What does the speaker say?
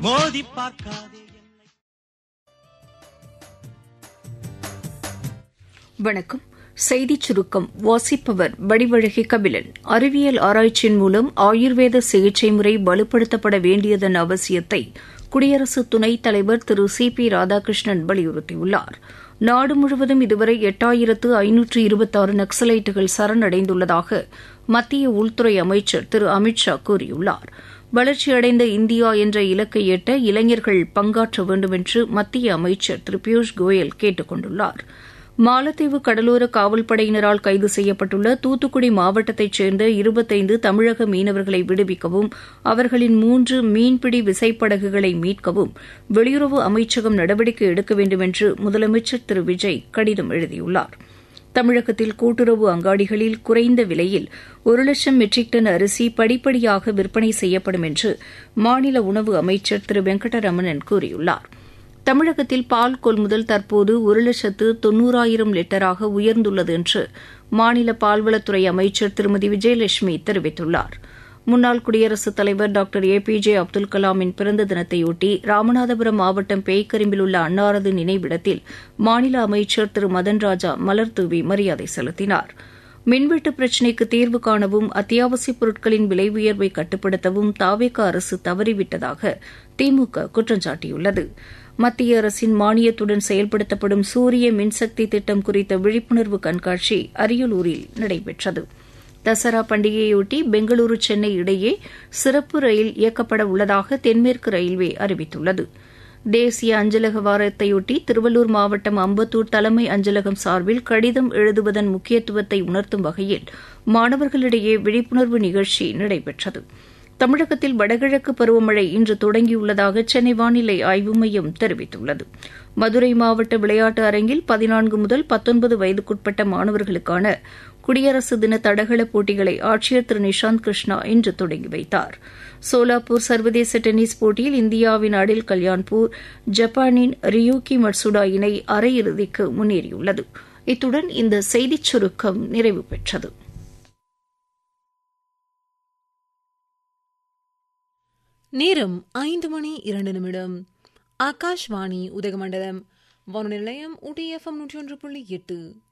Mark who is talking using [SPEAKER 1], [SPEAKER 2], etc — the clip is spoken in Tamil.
[SPEAKER 1] மோதி பார்க்காதே என்னை
[SPEAKER 2] வணக்கம் செய்திச் சுருக்கம் வாசிப்பவர் வடிவழகி கபிலன் அறிவியல் ஆராய்ச்சியின் மூலம் ஆயுர்வேத சிகிச்சை முறை வலுப்படுத்தப்பட வேண்டியதன் அவசியத்தை குடியரசு துணைத் தலைவர் திரு சி பி ராதாகிருஷ்ணன் வலியுறுத்தியுள்ளார் நாடு முழுவதும் இதுவரை எட்டாயிரத்து ஐநூற்று இருபத்தாறு நக்சலைட்டுகள் சரணடைந்துள்ளதாக மத்திய உள்துறை அமைச்சர் திரு அமித் ஷா கூறியுள்ளார் வளர்ச்சியடைந்த இந்தியா என்ற இலக்கை எட்ட இளைஞர்கள் பங்காற்ற வேண்டும் என்று மத்திய அமைச்சர் திரு பியூஷ் கோயல் கேட்டுக் கொண்டுள்ளார் மாலத்தீவு கடலோர காவல்படையினரால் கைது செய்யப்பட்டுள்ள தூத்துக்குடி மாவட்டத்தைச் சேர்ந்த இருபத்தைந்து தமிழக மீனவர்களை விடுவிக்கவும் அவர்களின் மூன்று மீன்பிடி விசைப்படகுகளை மீட்கவும் வெளியுறவு அமைச்சகம் நடவடிக்கை எடுக்க வேண்டும் என்று முதலமைச்சர் திரு விஜய் கடிதம் எழுதியுள்ளார் தமிழகத்தில் கூட்டுறவு அங்காடிகளில் குறைந்த விலையில் ஒரு லட்சம் மெட்ரிக் டன் அரிசி படிப்படியாக விற்பனை செய்யப்படும் என்று மாநில உணவு அமைச்சர் திரு வெங்கடரமணன் கூறியுள்ளாா் தமிழகத்தில் பால் கொள்முதல் தற்போது ஒரு லட்சத்து தொன்னூறாயிரம் லிட்டராக உயர்ந்துள்ளது என்று மாநில பால்வளத்துறை அமைச்சர் திருமதி விஜயலட்சுமி தெரிவித்துள்ளார் முன்னாள் குடியரசுத் தலைவர் doctor A P J Abdul கலாமின் பிறந்த தினத்தையொட்டி ராமநாதபுரம் மாவட்டம் பேய்க்கரிம்பில் உள்ள அன்னாரது நினைவிடத்தில் மாநில அமைச்சர் திரு மதன் ராஜா மலர் தூவி மரியாதை செலுத்தினார் மின்வெட்டு பிரச்சினைக்கு தீர்வு காணவும் அத்தியாவசியப் பொருட்களின் விலை உயர்வை கட்டுப்படுத்தவும் தாவேக அரசு தவறிவிட்டதாக திமுக குற்றம் சாட்டியுள்ளது மத்திய அரசின் மானியத்துடன் செயல்படுத்தப்படும் சூரிய மின்சக்தி திட்டம் குறித்த விழிப்புணர்வு கண்காட்சி அரியலூரில் நடைபெற்றது தசரா பண்டிகையொட்டி பெங்களூரு சென்னை இடையே சிறப்பு ரயில் இயக்கப்பட உள்ளதாக தென்மேற்கு ரயில்வே அறிவித்துள்ளது தேசிய அஞ்சலக வாரத்தையொட்டி திருவள்ளூர் மாவட்டம் அம்பத்தூர் தலைமை அஞ்சலகம் சார்பில் கடிதம் எழுதுவதன் முக்கியத்துவத்தை உணர்த்தும் வகையில் மாணவர்களிடையே விழிப்புணர்வு நிகழ்ச்சி நடைபெற்றது தமிழகத்தில் வடகிழக்கு பருவமழை இன்று தொடங்கியுள்ளதாக சென்னை வானிலை ஆய்வு மையம் தெரிவித்துள்ளது மதுரை மாவட்ட விளையாட்டு அரங்கில் பதினான்கு முதல் பத்தொன்பது வயதுக்குட்பட்ட மாணவர்களுக்கான குடியரசு தின தடகள போட்டிகளை ஆட்சியர் திரு நிஷாந்த் கிருஷ்ணா இன்று தொடங்கி வைத்தார் சோலாப்பூர் சர்வதேச டென்னிஸ் போட்டியில் இந்தியாவின் அடில் கல்யாண்பூர் ஜப்பானின் ரியூகி மட்சுடா இணை அரையிறுதிக்கு முன்னேறியுள்ளது இத்துடன் இந்த செய்திச் சுருக்கம் நிறைவு பெற்றது
[SPEAKER 3] நேரம் ஐந்து மணி இரண்டு நிமிடம் ஆகாஷ்வாணி உதகமண்டலம் வானொலி நிலையம் ஊட்டி எஃப்எம் நூற்றி ஒன்று புள்ளி எட்டு